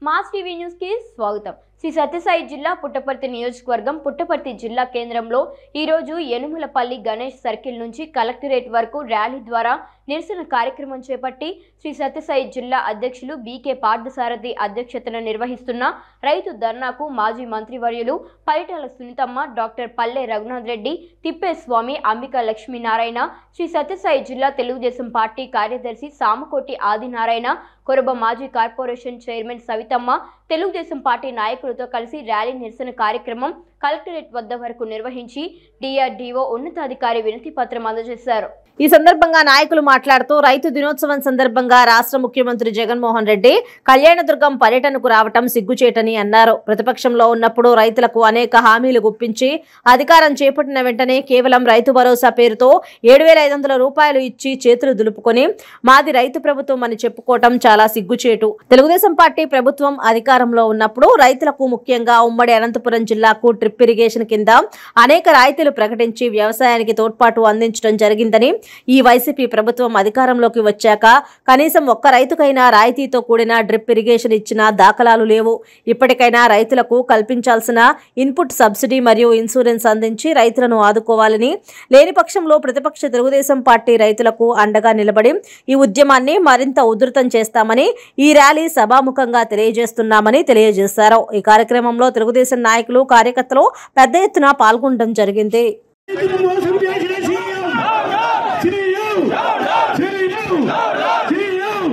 mass TV news కి స్వాగతం శ్రీ సత్యసాయి జిల్లా పుట్టపర్తి నియోజకవర్గం పుట్టపర్తి జిల్లా కేంద్రంలో ఈరోజు యనుమలపల్లి గణేష్ సర్కిల్ నుంచి కలెక్టరేట్ వరకు ర్యాలీ ద్వారా నిరసన కార్యక్రమం చేపట్టి శ్రీ సత్యసాయి జిల్లా అధ్యక్షులు బీకే పార్థసారథి అధ్యక్షతన నిర్వహిస్తున్న రైతు ధర్నాకు మాజీ మంత్రివర్యులు పరిటాల సునీతమ్మ డాక్టర్ పల్లె రఘునాథ్ రెడ్డి తిప్పేస్వామి అంబికా లక్ష్మీనారాయణ శ్రీ సత్యసాయి జిల్లా తెలుగుదేశం పార్టీ కార్యదర్శి సామకోటి ఆదినారాయణ కొరబ మాజీ corporation chairman Savithamma Telugu Desam party నాయకులతో కలిసి ర్యాలీ నిరసన కార్యక్రమం కలెక్టరేట్ వద్ద వరకు నిర్వహించి డిఆర్డీఓ ఉన్నతాధికారి వినతి పత్రం అందజేశారు ఈ సందర్భంగా నాయకులు మాట్లాడుతూ రైతు దినోత్సవం సందర్భంగా రాష్ట్ర ముఖ్యమంత్రి జగన్మోహన్ రెడ్డి కళ్యాణదుర్గం పర్యటనకు రావటం సిగ్గుచేటని అన్నారు ప్రతిపక్షంలో ఉన్నప్పుడు రైతులకు అనేక హామీలు గుప్పించి అధికారం చేపట్టిన వెంటనే కేవలం రైతు భరోసా పేరుతో ఏడు వేల ఐదు వందల రూపాయలు ఇచ్చి చేతులు దులుపుకొని మాది రైతు ప్రభుత్వం అని చెప్పుకోవటం చాలా సిగ్గుచేటు తెలుగుదేశం పార్టీ ప్రభుత్వం అధికారంలో ఉన్నప్పుడు రైతులకు ముఖ్యంగా ఉమ్మడి అనంతపురం జిల్లాకు డ్రిప్ ఇరిగేషన్ కింద అనేక రాయితీలు ప్రకటించి వ్యవసాయానికి తోడ్పాటు అందించడం జరిగిందని ఈ వైసీపీ ప్రభుత్వం అధికారంలోకి వచ్చాక కనీసం ఒక్క రైతుకైనా రాయితీతో కూడిన డ్రిప్ ఇరిగేషన్ ఇచ్చిన దాఖలాలు లేవు ఇప్పటికైనా రైతులకు కల్పించాల్సిన ఇన్పుట్ సబ్సిడీ మరియు ఇన్సూరెన్స్ అందించి రైతులను ఆదుకోవాలని లేని పక్షంలో ప్రతిపక్ష తెలుగుదేశం పార్టీ రైతులకు అండగా నిలబడి ఈ ఉద్యమాన్ని మరింత ఉధృతం చేస్తామని ఈ ర్యాలీ సభాముఖంగా తెలియజేస్తున్నామని తెలియజేశారు ఈ కార్యక్రమంలో తెలుగుదేశం నాయకులు కార్యకర్తలు పెద్ద ఎత్తున పాల్గొనడం జరిగింది రైతులు మోసం చేసిన CM CM CM CM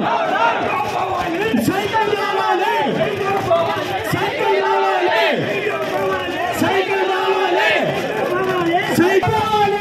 cycle రావాలి సైకిల్ రావాలి సైకిల్ రావాలి సైకిల్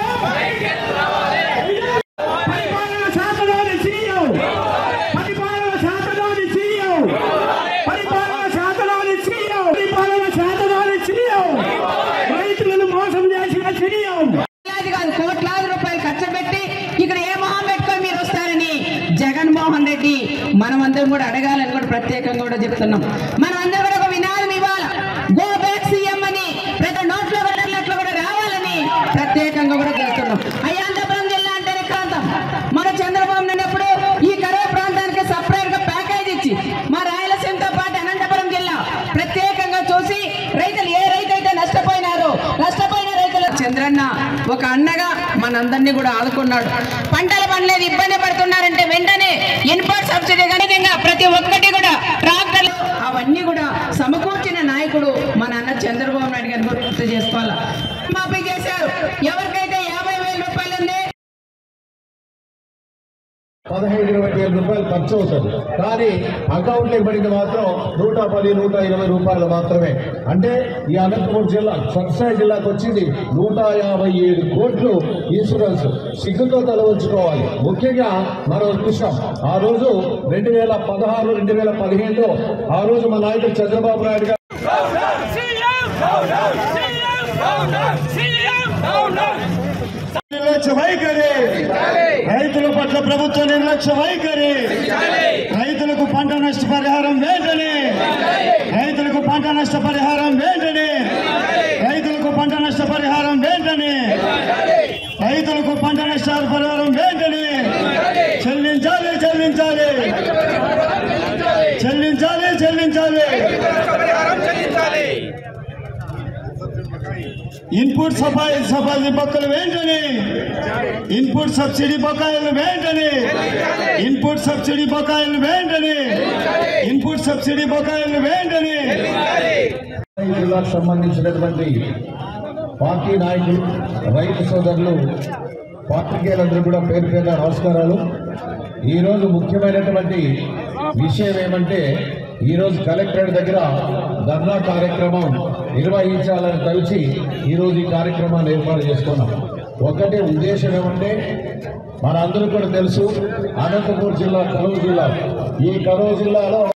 రావాలి పరిపాలన శాఖలోని సీఎం పరిపాలన శాఖలోని సీఎం పరిపాలన శాఖలోని సీఎం పరిపాలన శాఖలోని సీఎం రైతులను మోసం చేసిన సీఎం వేలాది కాదు కోట్లాది రూపాయలు ఖర్చు పెట్టి ఇక్కడ ఏ మొహం పెట్టుకొని మీరు వస్తారని జగన్మోహన్ రెడ్డి మనమందరం కూడా అడగాలని కూడా ప్రత్యేకంగా కూడా చెప్తున్నాం మనం అందరం కూడా ఒక వినాదం ఇవ్వాలి గో బ్యాక్ సీఎం అని ప్రతి నోట్లో వెళ్ళట్లు కూడా రావాలని ప్రత్యేకంగా కూడా చేస్తున్నాం అయ్యాంతపురం జిల్లా అంటేనే ప్రాంతం మన చంద్రబాబు నాయుడు ఎప్పుడు ఈ కరువు ప్రాంతానికి సపరేట్ గా ప్యాకేజ్ ఇచ్చి మా రాయలసీమతో పాటు అనంతపురం జిల్లా ప్రత్యేకంగా చూసి రైతులు ఏ రైతు అయితే నష్టపోయినారో నష్టపోయిన రైతుల చంద్రన్న ఒక అన్నగా మనందరినీ కూడా ఆదుకున్నాడు పంటలు పండలేదు ఇబ్బంది పడుతున్నారంటే వెంటనే ఇన్పుట్ సబ్సిడీ విధంగా ప్రతి ఒక్కటి కూడా ట్రాక్టర్లు అవన్నీ కూడా సమకూర్చిన నాయకుడు మన అన్న చంద్రబాబు నాయుడు గారిని కూడా గుర్తు చేసుకోవాలి మాఫీ చేశారు ఎవరికైతే యాభై వేల రూపాయలు ఉంది పదహైదు ఇరవై వేల రూపాయలు ఖర్చు అవుతుంది కానీ అకౌంట్లో పడింది మాత్రం నూట పది నూట ఇరవై రూపాయలు మాత్రమే అంటే ఈ అనంతపురం జిల్లా సత్సాయి జిల్లాకు వచ్చింది నూట యాభై ఏడు కోట్లు ఇన్సూరెన్స్ సిగ్గుతో తలవంచుకోవాలి ముఖ్యంగా మనం చూసాం ఆ రోజు రెండు వేల పదహారు రెండు వేల పదిహేనులో ఆ రోజు మా నాయకుడు చంద్రబాబు నాయుడు గారు నిర్లక్ష్య వైఖరి రైతుల పట్ల ప్రభుత్వ నిర్లక్ష్య వైఖరి రైతులకు పంట నష్ట పరిహారం వెంటనే రైతులకు పంట నష్ట పరిహారం వెంటనే రైతులకు పంట నష్ట పరిహారం వెంటనే రైతులకు పంట నష్ట పరిహారం వెంటనే చెల్లించాలి చెల్లించాలి చెల్లించాలి చెల్లించాలి ఇన్పుట్ సఫాయి సఫాయి బొక్కలు వెంటనే ఇన్పుట్ సబ్సిడీ బకాయిలు వెంటనే ఇన్పుట్ సబ్సిడీ బకాయిలు వెంటనే ఇన్పుట్ సబ్సిడీ బకాయిలు వెంటనే ఈ జిల్లాకు సంబంధించినటువంటి పార్టీ నాయకులు రైతు సోదరులు పాత్రికేయులందరూ కూడా పేరు పేరున నమస్కారాలు ఈరోజు ముఖ్యమైనటువంటి విషయం ఏమంటే ఈరోజు కలెక్టరేట్ దగ్గర ధర్నా కార్యక్రమం నిర్వహించాలని తలిచి ఈరోజు ఈ కార్యక్రమాన్ని ఏర్పాటు చేసుకున్నాం ఒకటే ఉద్దేశం ఏమంటే మనందరూ కూడా తెలుసు అనంతపూర్ జిల్లా కరూరు జిల్లా ఈ కరూరు జిల్లాలో